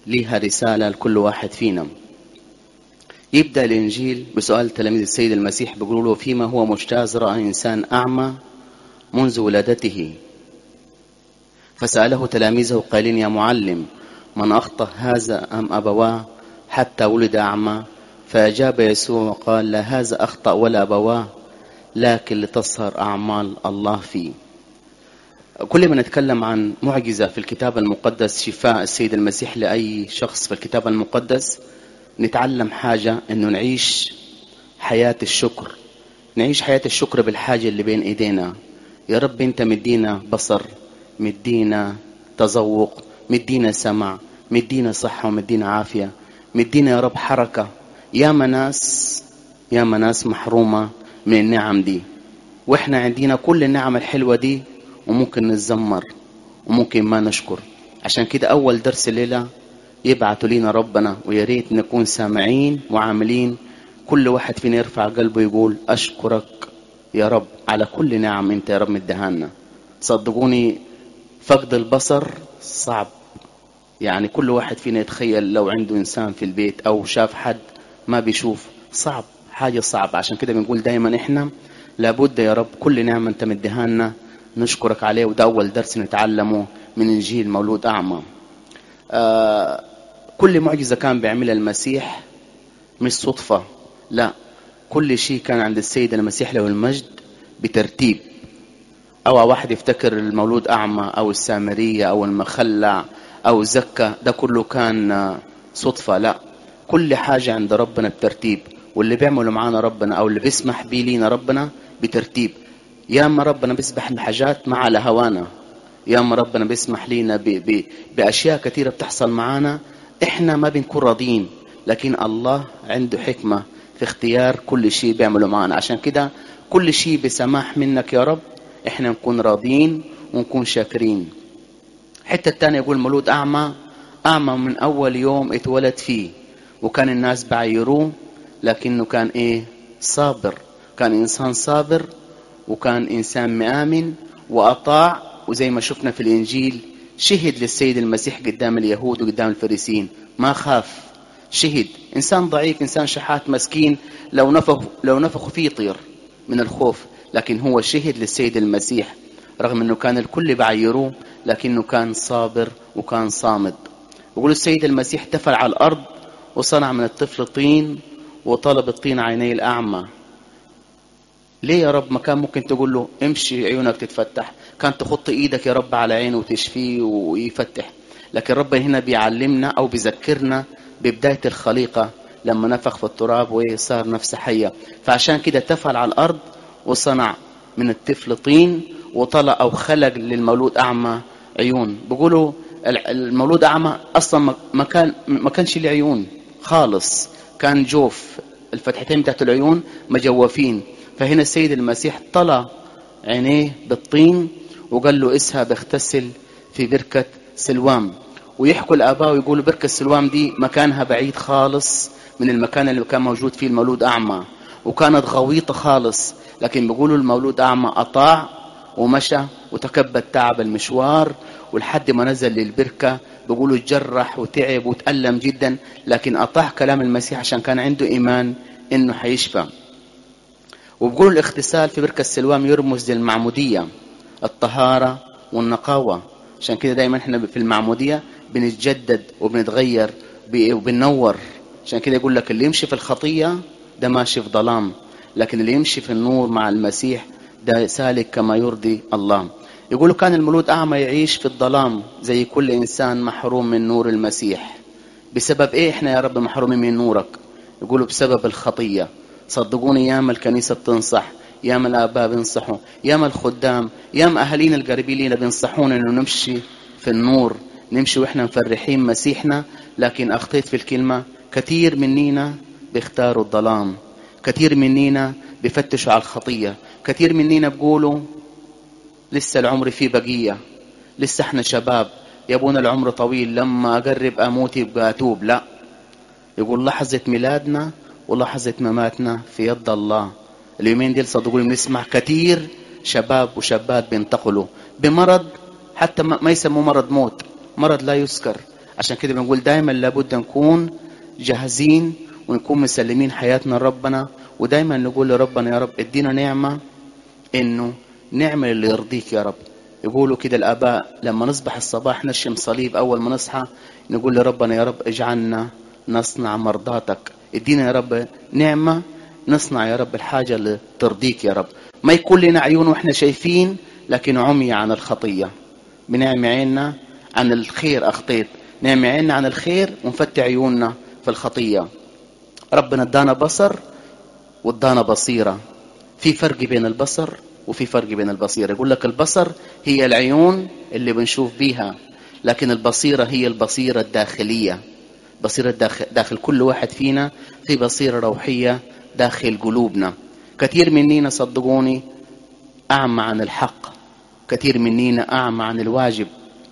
ليها رسالة لكل واحد فينا يبدأ الإنجيل بسؤال تلاميذ السيد المسيح بيقولوا له فيما هو مجتاز رأى إنسان أعمى منذ ولادته فسأله تلاميذه قائلين يا معلم من أخطأ هذا أم أبواه حتى ولد أعمى فأجاب يسوع وقال لا هذا أخطأ ولا أبواه لكن لتظهر أعمال الله فيه كل ما نتكلم عن معجزة في الكتاب المقدس شفاء السيد المسيح لأي شخص في الكتاب المقدس نتعلم حاجة انه نعيش حياة الشكر نعيش حياة الشكر بالحاجة اللي بين ايدينا يا رب انت مدينا بصر مدينا تذوق مدينا سمع مدينا صحة ومدينا عافية مدينا يا رب حركة يا مناس يا مناس محرومة من النعم دي واحنا عندنا كل النعم الحلوة دي وممكن نتذمر وممكن ما نشكر عشان كده اول درس الليلة يبعثوا لينا ربنا ويا ريت نكون سامعين وعاملين كل واحد فينا يرفع قلبه يقول اشكرك يا رب على كل نعم انت يا رب مدهانا صدقوني فقد البصر صعب يعني كل واحد فينا يتخيل لو عنده انسان في البيت او شاف حد ما بيشوف صعب حاجة صعبة عشان كده بنقول دايما احنا لابد يا رب كل نعمة انت مدهانا نشكرك عليه وده اول درس نتعلمه من انجيل مولود اعمى آه كل معجزة كان بيعملها المسيح مش صدفة لا كل شيء كان عند السيد المسيح له المجد بترتيب أو واحد يفتكر المولود أعمى أو السامرية أو المخلع أو زكا ده كله كان صدفة لا كل حاجة عند ربنا بترتيب واللي بيعمله معانا ربنا أو اللي بيسمح بيه لينا ربنا بترتيب يا اما ربنا بيسمح بحاجات ما على هوانا يا اما ربنا بيسمح لينا ب... ب... باشياء كثيره بتحصل معانا احنا ما بنكون راضيين لكن الله عنده حكمه في اختيار كل شيء بيعمله معانا عشان كده كل شيء بسماح منك يا رب احنا نكون راضيين ونكون شاكرين الحته الثانيه يقول مولود اعمى اعمى من اول يوم اتولد فيه وكان الناس بعيروه لكنه كان ايه صابر كان انسان صابر وكان انسان مآمن واطاع وزي ما شفنا في الانجيل شهد للسيد المسيح قدام اليهود وقدام الفريسين ما خاف شهد انسان ضعيف انسان شحات مسكين لو نفخ لو نفخوا فيه يطير من الخوف لكن هو شهد للسيد المسيح رغم انه كان الكل بعيروه لكنه كان صابر وكان صامد يقول السيد المسيح تفل على الارض وصنع من الطفل طين وطلب الطين عيني الاعمى ليه يا رب ما كان ممكن تقول له امشي عيونك تتفتح كان تخط ايدك يا رب على عينه وتشفيه ويفتح لكن رب هنا بيعلمنا او بيذكرنا ببداية الخليقة لما نفخ في التراب وصار نفسه حية فعشان كده تفعل على الارض وصنع من الطفل طين وطلع او خلق للمولود اعمى عيون بيقولوا المولود اعمى اصلا ما كان ما كانش له عيون خالص كان جوف الفتحتين بتاعت العيون مجوفين فهنا السيد المسيح طلع عينيه بالطين وقال له اذهب اغتسل في بركة سلوام ويحكوا الآباء ويقولوا بركة سلوام دي مكانها بعيد خالص من المكان اللي كان موجود فيه المولود أعمى وكانت غويطة خالص لكن بيقولوا المولود أعمى أطاع ومشى وتكبد تعب المشوار ولحد ما نزل للبركة بيقولوا اتجرح وتعب وتألم جدا لكن أطاع كلام المسيح عشان كان عنده إيمان إنه حيشفى وبقول الاغتسال في بركة السلوام يرمز للمعمودية الطهارة والنقاوة عشان كده دايما احنا في المعمودية بنتجدد وبنتغير وبننور عشان كده يقول لك اللي يمشي في الخطية ده ماشي في ظلام لكن اللي يمشي في النور مع المسيح ده سالك كما يرضي الله يقولوا كان المولود أعمى يعيش في الظلام زي كل إنسان محروم من نور المسيح بسبب إيه إحنا يا رب محرومين من نورك يقولوا بسبب الخطية صدقوني ياما الكنيسة بتنصح ياما الآباء بينصحوا ياما الخدام ياما أهالينا القريبين لينا بينصحونا إنه نمشي في النور نمشي وإحنا مفرحين مسيحنا لكن أخطيت في الكلمة كثير منينا بيختاروا الظلام كثير منينا بيفتشوا على الخطية كثير منينا بيقولوا لسه العمر فيه بقية لسه احنا شباب يا ابونا العمر طويل لما أقرب أموت يبقى أتوب لا يقول لحظة ميلادنا ولحظة مماتنا في يد الله اليومين دي صدقوني بنسمع كثير شباب وشابات بينتقلوا بمرض حتى ما يسموه مرض موت مرض لا يذكر عشان كده بنقول دايما لابد نكون جاهزين ونكون مسلمين حياتنا لربنا ودايما نقول لربنا يا رب ادينا نعمة انه نعمل اللي يرضيك يا رب يقولوا كده الآباء لما نصبح الصباح نرشم صليب أول ما نصحى نقول لربنا يا رب اجعلنا نصنع مرضاتك ادينا يا رب نعمة نصنع يا رب الحاجة اللي ترضيك يا رب ما يكون لنا عيون واحنا شايفين لكن عمي عن الخطية بنعمي عيننا عن الخير أخطيت نعمي عيننا عن الخير ونفتح عيوننا في الخطية ربنا ادانا بصر وادانا بصيرة في فرق بين البصر وفي فرق بين البصيرة يقول لك البصر هي العيون اللي بنشوف بيها لكن البصيرة هي البصيرة الداخلية بصيرة داخل, داخل كل واحد فينا في بصيرة روحية داخل قلوبنا كثير مننا صدقوني أعمى عن الحق كثير مننا أعمى عن الواجب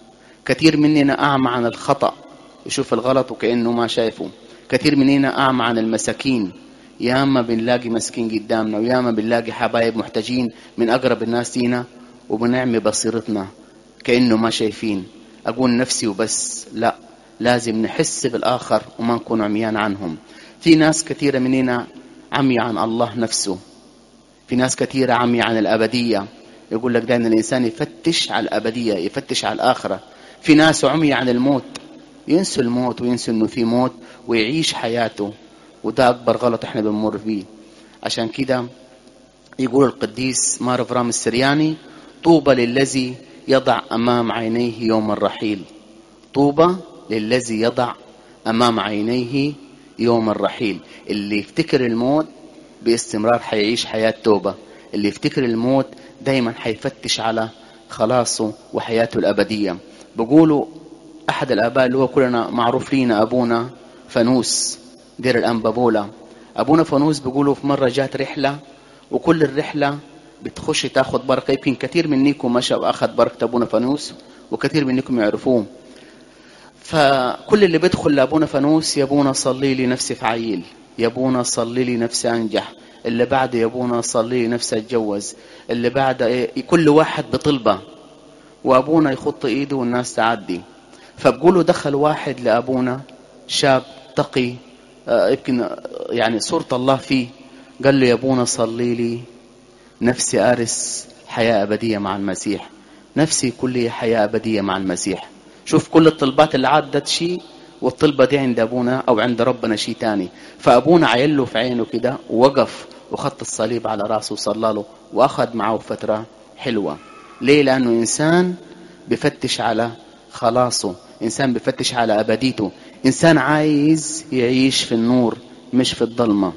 كثير مننا أعمى عن الخطأ يشوف الغلط وكأنه ما شايفه كثير مننا أعمى عن المساكين ياما بنلاقي مسكين قدامنا وياما بنلاقي حبايب محتاجين من أقرب الناس لينا وبنعمي بصيرتنا كأنه ما شايفين أقول نفسي وبس لا لازم نحس بالآخر وما نكون عميان عنهم في ناس كثيرة مننا عمي عن الله نفسه في ناس كثيرة عمي عن الأبدية يقول لك دائما الإنسان يفتش على الأبدية يفتش على الآخرة في ناس عمي عن الموت ينسوا الموت وينسوا انه في موت ويعيش حياته وده اكبر غلط احنا بنمر فيه عشان كده يقول القديس مار فرام السرياني طوبى للذي يضع امام عينيه يوم الرحيل طوبى للذي يضع امام عينيه يوم الرحيل اللي يفتكر الموت باستمرار حيعيش حياة توبة اللي يفتكر الموت دايما حيفتش على خلاصه وحياته الأبدية بقولوا أحد الآباء اللي هو كلنا معروف لينا أبونا فانوس دير الأنبابولا أبونا فانوس بيقولوا في مرة جات رحلة وكل الرحلة بتخش تاخد بركة يمكن كثير منكم مشى وأخذ بركة أبونا فانوس وكثير منكم يعرفوه فكل اللي بيدخل لأبونا فانوس يبونا صلي لي نفسي في عيل يبونا صلي لي نفسي أنجح اللي بعد يبونا صلي لي نفسي أتجوز اللي بعد إيه كل واحد بطلبة وأبونا يخط إيده والناس تعدي فبقولوا دخل واحد لأبونا شاب تقي يمكن يعني صورة الله فيه قال له يا أبونا صلي لي نفسي أرس حياة أبدية مع المسيح نفسي كل حياة أبدية مع المسيح شوف كل الطلبات اللي عدت شيء والطلبة دي عند أبونا أو عند ربنا شيء تاني فأبونا عيله في عينه كده ووقف وخط الصليب على راسه وصلى له وأخذ معه فترة حلوة ليه لأنه إنسان بفتش على خلاصه إنسان بفتش على أبديته إنسان عايز يعيش في النور مش في الظلمة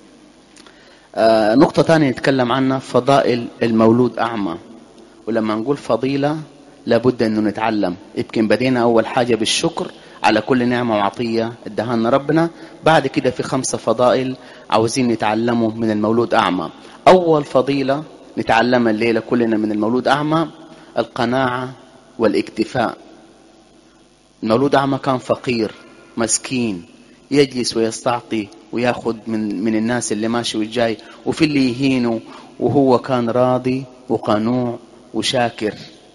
آه نقطة تانية نتكلم عنها فضائل المولود أعمى ولما نقول فضيلة لابد أنه نتعلم يمكن بدينا أول حاجة بالشكر على كل نعمة وعطية ادهانا ربنا بعد كده في خمسة فضائل عاوزين نتعلمه من المولود أعمى أول فضيلة نتعلمها الليلة كلنا من المولود أعمى القناعة والاكتفاء المولود أعمى كان فقير مسكين يجلس ويستعطي وياخذ من من الناس اللي ماشي والجاي وفي اللي يهينه وهو كان راضي وقنوع وشاكر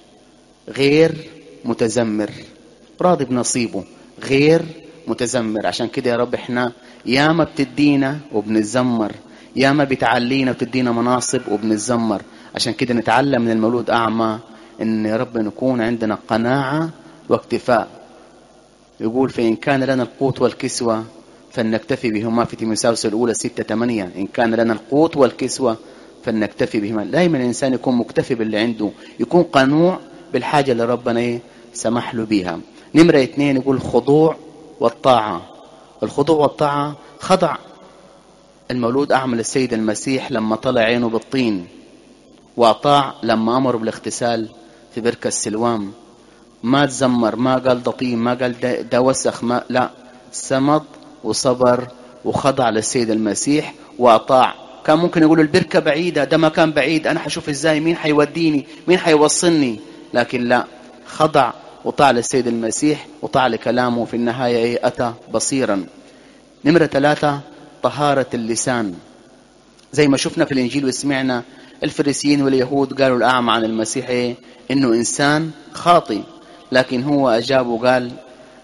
غير متذمر راضي بنصيبه غير متذمر عشان كده يا رب احنا ياما بتدينا وبنتذمر ياما بتعلينا وبتدينا مناصب وبنتذمر عشان كده نتعلم من المولود أعمى ان يا رب نكون عندنا قناعة واكتفاء يقول فإن كان لنا القوت والكسوة فلنكتفي بهما في تيموثاوس الأولى ستة ثمانية إن كان لنا القوت والكسوة فلنكتفي بهما دائما الإنسان يكون مكتفي باللي عنده يكون قنوع بالحاجة اللي ربنا إيه سمح له بيها نمرة اثنين يقول الخضوع والطاعة الخضوع والطاعة خضع المولود أعمل السيد المسيح لما طلع عينه بالطين وأطاع لما أمر بالاغتسال في بركة السلوام ما تزمر ما قال ده طين ما قال ده, ده وسخ ما لا صمد وصبر وخضع للسيد المسيح وأطاع كان ممكن يقول البركة بعيدة ده مكان بعيد أنا حشوف إزاي مين حيوديني مين حيوصلني لكن لا خضع وطاع للسيد المسيح وطاع لكلامه في النهاية إيه أتى بصيرا نمرة ثلاثة طهارة اللسان زي ما شفنا في الإنجيل وسمعنا الفريسيين واليهود قالوا الأعمى عن المسيح إيه؟ إنه إنسان خاطي لكن هو أجاب وقال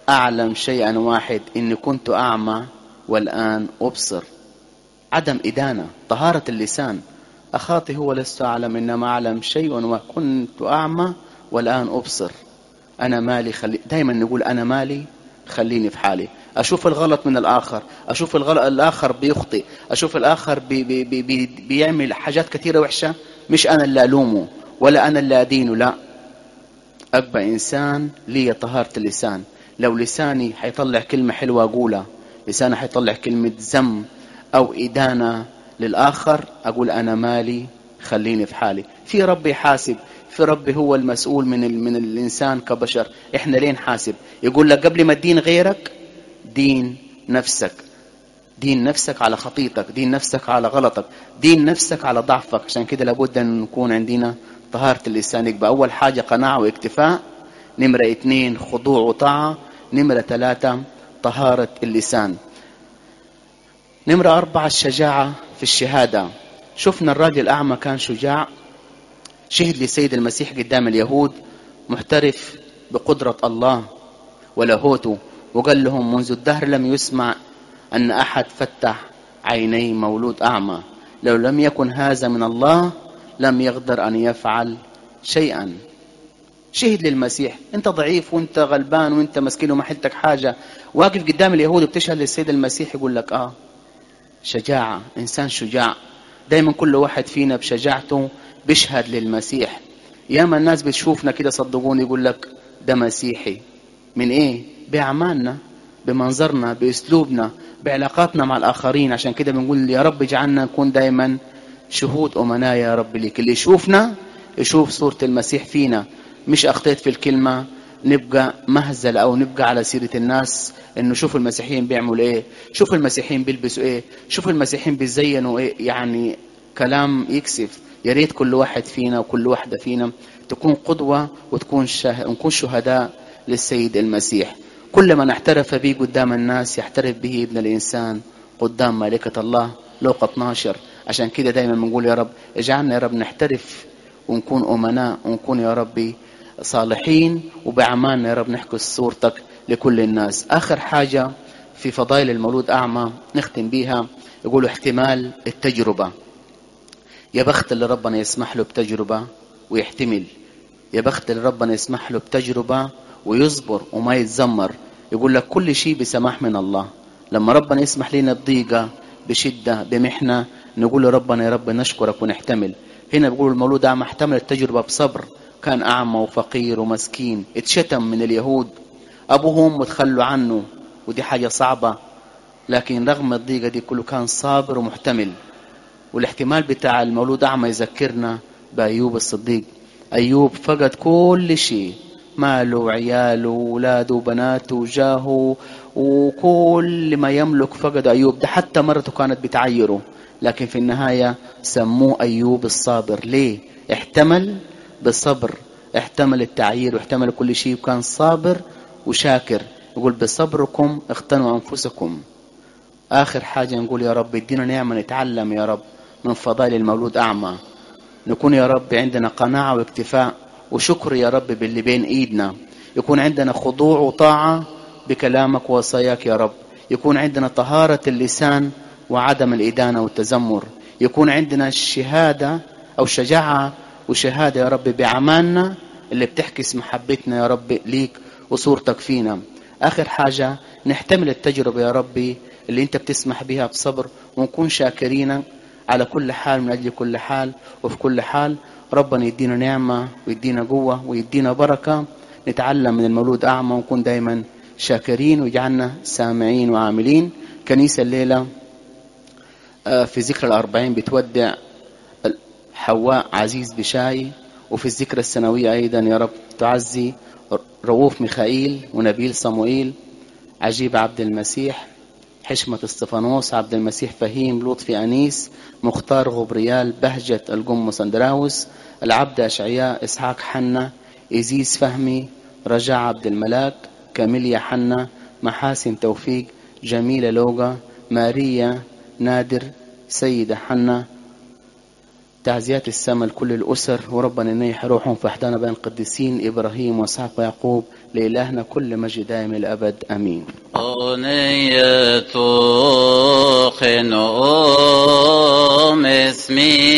أعلم شيئا واحد إني كنت أعمى والآن أبصر عدم إدانة طهارة اللسان أخاطي هو لست أعلم إنما أعلم شيء وكنت أعمى والآن أبصر أنا مالي خلي دايما نقول أنا مالي خليني في حالي أشوف الغلط من الآخر أشوف الغلط الآخر بيخطئ أشوف الآخر بي بي بي بي بيعمل حاجات كثيرة وحشة مش أنا اللي ألومه ولا أنا اللي أدينه لا أبقى إنسان لي طهارة اللسان لو لساني حيطلع كلمة حلوة أقولها لساني حيطلع كلمة ذم أو إدانة للآخر أقول أنا مالي خليني في حالي في ربي حاسب في ربي هو المسؤول من من الإنسان كبشر إحنا ليه نحاسب يقول لك قبل ما تدين غيرك دين نفسك دين نفسك على خطيتك دين نفسك على غلطك دين نفسك على ضعفك عشان كده لابد أن نكون عندنا طهارة اللسان يبقى أول حاجة قناعة واكتفاء نمرة اثنين خضوع وطاعة نمرة ثلاثة طهارة اللسان نمرة أربعة الشجاعة في الشهادة شفنا الراجل الأعمى كان شجاع شهد لسيد المسيح قدام اليهود محترف بقدرة الله ولاهوته وقال لهم منذ الدهر لم يسمع أن أحد فتح عيني مولود أعمى لو لم يكن هذا من الله لم يقدر أن يفعل شيئا شهد للمسيح انت ضعيف وانت غلبان وانت مسكين وما حلتك حاجة واقف قدام اليهود وبتشهد للسيد المسيح يقول لك اه شجاعة انسان شجاع دايما كل واحد فينا بشجاعته بيشهد للمسيح ياما الناس بتشوفنا كده صدقوني يقول لك ده مسيحي من ايه باعمالنا بمنظرنا باسلوبنا بعلاقاتنا مع الاخرين عشان كده بنقول يا رب اجعلنا نكون دايما شهود امناء يا رب ليك اللي يشوفنا يشوف صورة المسيح فينا مش اخطيت في الكلمة نبقى مهزل او نبقى على سيرة الناس انه شوف المسيحيين بيعملوا ايه شوف المسيحيين بيلبسوا ايه شوف المسيحيين بيزينوا ايه يعني كلام يكسف يا ريت كل واحد فينا وكل واحدة فينا تكون قدوة وتكون شه... نكون شهداء للسيد المسيح كل من احترف به قدام الناس يحترف به ابن الإنسان قدام ملكة الله لوقا 12 عشان كده دايما بنقول يا رب اجعلنا يا رب نحترف ونكون أمناء ونكون يا ربي صالحين وبأعمالنا يا رب نحكي صورتك لكل الناس آخر حاجة في فضائل المولود أعمى نختم بيها يقولوا احتمال التجربة يا بخت اللي ربنا يسمح له بتجربة ويحتمل يا بخت اللي ربنا يسمح له بتجربة ويصبر وما يتذمر يقول لك كل شيء بسماح من الله لما ربنا يسمح لنا بضيقة بشدة بمحنة نقول لربنا يا رب نشكرك ونحتمل هنا بيقولوا المولود أعمى احتمل التجربة بصبر كان أعمى وفقير ومسكين اتشتم من اليهود أبوهم وتخلوا عنه ودي حاجة صعبة لكن رغم الضيقة دي كله كان صابر ومحتمل والاحتمال بتاع المولود أعمى يذكرنا بأيوب الصديق أيوب فقد كل شيء ماله وعياله وولاده وبناته وجاهه وكل ما يملك فقد أيوب ده حتى مرته كانت بتعيره لكن في النهاية سموه أيوب الصابر ليه احتمل بالصبر احتمل التعيير واحتمل كل شيء وكان صابر وشاكر يقول بصبركم اختنوا أنفسكم آخر حاجة نقول يا رب ادينا نعمة نتعلم يا رب من فضائل المولود أعمى نكون يا رب عندنا قناعة واكتفاء وشكر يا رب باللي بين ايدنا يكون عندنا خضوع وطاعة بكلامك ووصاياك يا رب يكون عندنا طهارة اللسان وعدم الإدانة والتذمر يكون عندنا الشهادة أو شجاعة وشهادة يا رب بأعمالنا اللي بتحكس محبتنا يا رب ليك وصورتك فينا آخر حاجة نحتمل التجربة يا ربي اللي انت بتسمح بها بصبر ونكون شاكرين على كل حال من أجل كل حال وفي كل حال ربنا يدينا نعمة ويدينا قوة ويدينا بركة نتعلم من المولود أعمى ونكون دايما شاكرين ويجعلنا سامعين وعاملين كنيسة الليلة في ذكرى الأربعين بتودع حواء عزيز بشاي وفي الذكرى السنوية أيضا يا رب تعزي رؤوف ميخائيل ونبيل صموئيل عجيب عبد المسيح حشمة استفانوس عبد المسيح فهيم لطفي أنيس مختار غبريال بهجة الجم سندراوس العبد أشعياء إسحاق حنا إزيز فهمي رجاء عبد الملاك كاميليا حنا محاسن توفيق جميلة لوغا ماريا نادر سيدة حنا تعزيات السماء لكل الأسر وربنا ينيح روحهم في أحضان بين القديسين إبراهيم وإسحاق ويعقوب لإلهنا كل مجد دائم الأبد آمين أغنية خنوم اسمي